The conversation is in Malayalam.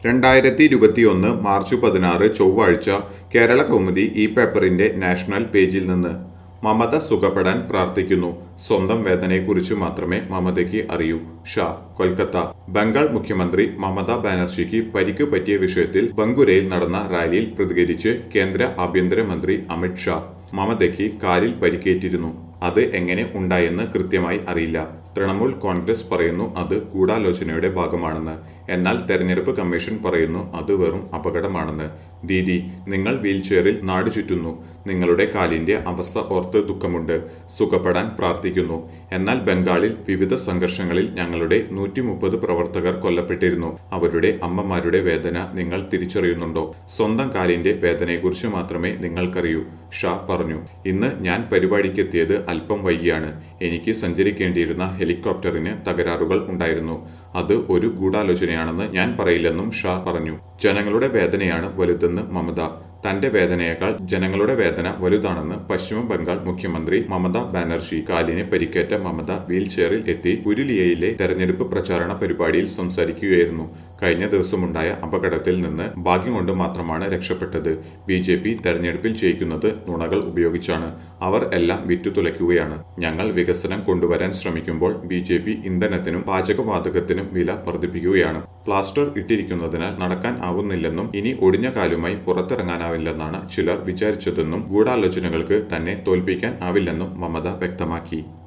രണ്ടായിരത്തി ഇരുപത്തിയൊന്ന് മാർച്ച് പതിനാറ് ചൊവ്വാഴ്ച കേരള കൗമുദി ഈ പേപ്പറിന്റെ നാഷണൽ പേജിൽ നിന്ന് മമത സുഖപ്പെടാൻ പ്രാർത്ഥിക്കുന്നു സ്വന്തം വേദനയെക്കുറിച്ച് മാത്രമേ മമതയ്ക്ക് അറിയൂ ഷാ കൊൽക്കത്ത ബംഗാൾ മുഖ്യമന്ത്രി മമതാ ബാനർജിക്ക് പരിക്ക് പറ്റിയ വിഷയത്തിൽ ബംഗുരയിൽ നടന്ന റാലിയിൽ പ്രതികരിച്ച് കേന്ദ്ര ആഭ്യന്തരമന്ത്രി അമിത് ഷാ മമതയ്ക്ക് കാലിൽ പരിക്കേറ്റിരുന്നു അത് എങ്ങനെ ഉണ്ടായെന്ന് കൃത്യമായി അറിയില്ല തൃണമൂൽ കോൺഗ്രസ് പറയുന്നു അത് ഗൂഢാലോചനയുടെ ഭാഗമാണെന്ന് എന്നാൽ തെരഞ്ഞെടുപ്പ് കമ്മീഷൻ പറയുന്നു അത് വെറും അപകടമാണെന്ന് ദീദി നിങ്ങൾ വീൽചെയറിൽ നാട് ചുറ്റുന്നു നിങ്ങളുടെ കാലിന്റെ അവസ്ഥ ഓർത്ത് ദുഃഖമുണ്ട് സുഖപ്പെടാൻ പ്രാർത്ഥിക്കുന്നു എന്നാൽ ബംഗാളിൽ വിവിധ സംഘർഷങ്ങളിൽ ഞങ്ങളുടെ നൂറ്റി മുപ്പത് പ്രവർത്തകർ കൊല്ലപ്പെട്ടിരുന്നു അവരുടെ അമ്മമാരുടെ വേദന നിങ്ങൾ തിരിച്ചറിയുന്നുണ്ടോ സ്വന്തം കാലിന്റെ വേദനയെക്കുറിച്ച് മാത്രമേ നിങ്ങൾക്കറിയൂ ഷാ പറഞ്ഞു ഇന്ന് ഞാൻ പരിപാടിക്കെത്തിയത് അല്പം വൈകിയാണ് എനിക്ക് സഞ്ചരിക്കേണ്ടിയിരുന്ന ഹെലികോപ്റ്ററിന് തകരാറുകൾ ഉണ്ടായിരുന്നു അത് ഒരു ഗൂഢാലോചനയാണെന്ന് ഞാൻ പറയില്ലെന്നും ഷാ പറഞ്ഞു ജനങ്ങളുടെ വേദനയാണ് വലുതെന്ന് മമത തന്റെ വേദനയേക്കാൾ ജനങ്ങളുടെ വേദന വലുതാണെന്ന് പശ്ചിമ ബംഗാൾ മുഖ്യമന്ത്രി മമതാ ബാനർജി കാലിന് പരിക്കേറ്റ മമത വീൽചെയറിൽ എത്തി പുരുലിയയിലെ തെരഞ്ഞെടുപ്പ് പ്രചാരണ പരിപാടിയിൽ സംസാരിക്കുകയായിരുന്നു കഴിഞ്ഞ ദിവസമുണ്ടായ അപകടത്തിൽ നിന്ന് ഭാഗ്യം കൊണ്ട് മാത്രമാണ് രക്ഷപ്പെട്ടത് ബി ജെ പി തെരഞ്ഞെടുപ്പിൽ ജയിക്കുന്നത് നുണകൾ ഉപയോഗിച്ചാണ് അവർ എല്ലാം വിറ്റുതുലയ്ക്കുകയാണ് ഞങ്ങൾ വികസനം കൊണ്ടുവരാൻ ശ്രമിക്കുമ്പോൾ ബി ജെ പി ഇന്ധനത്തിനും പാചകവാതകത്തിനും വില വർദ്ധിപ്പിക്കുകയാണ് പ്ലാസ്റ്റർ ഇട്ടിരിക്കുന്നതിനാൽ നടക്കാൻ ആവുന്നില്ലെന്നും ഇനി ഒടിഞ്ഞ കാലുമായി പുറത്തിറങ്ങാനാവില്ലെന്നാണ് ചിലർ വിചാരിച്ചതെന്നും ഗൂഢാലോചനകൾക്ക് തന്നെ തോൽപ്പിക്കാൻ ആവില്ലെന്നും മമത വ്യക്തമാക്കി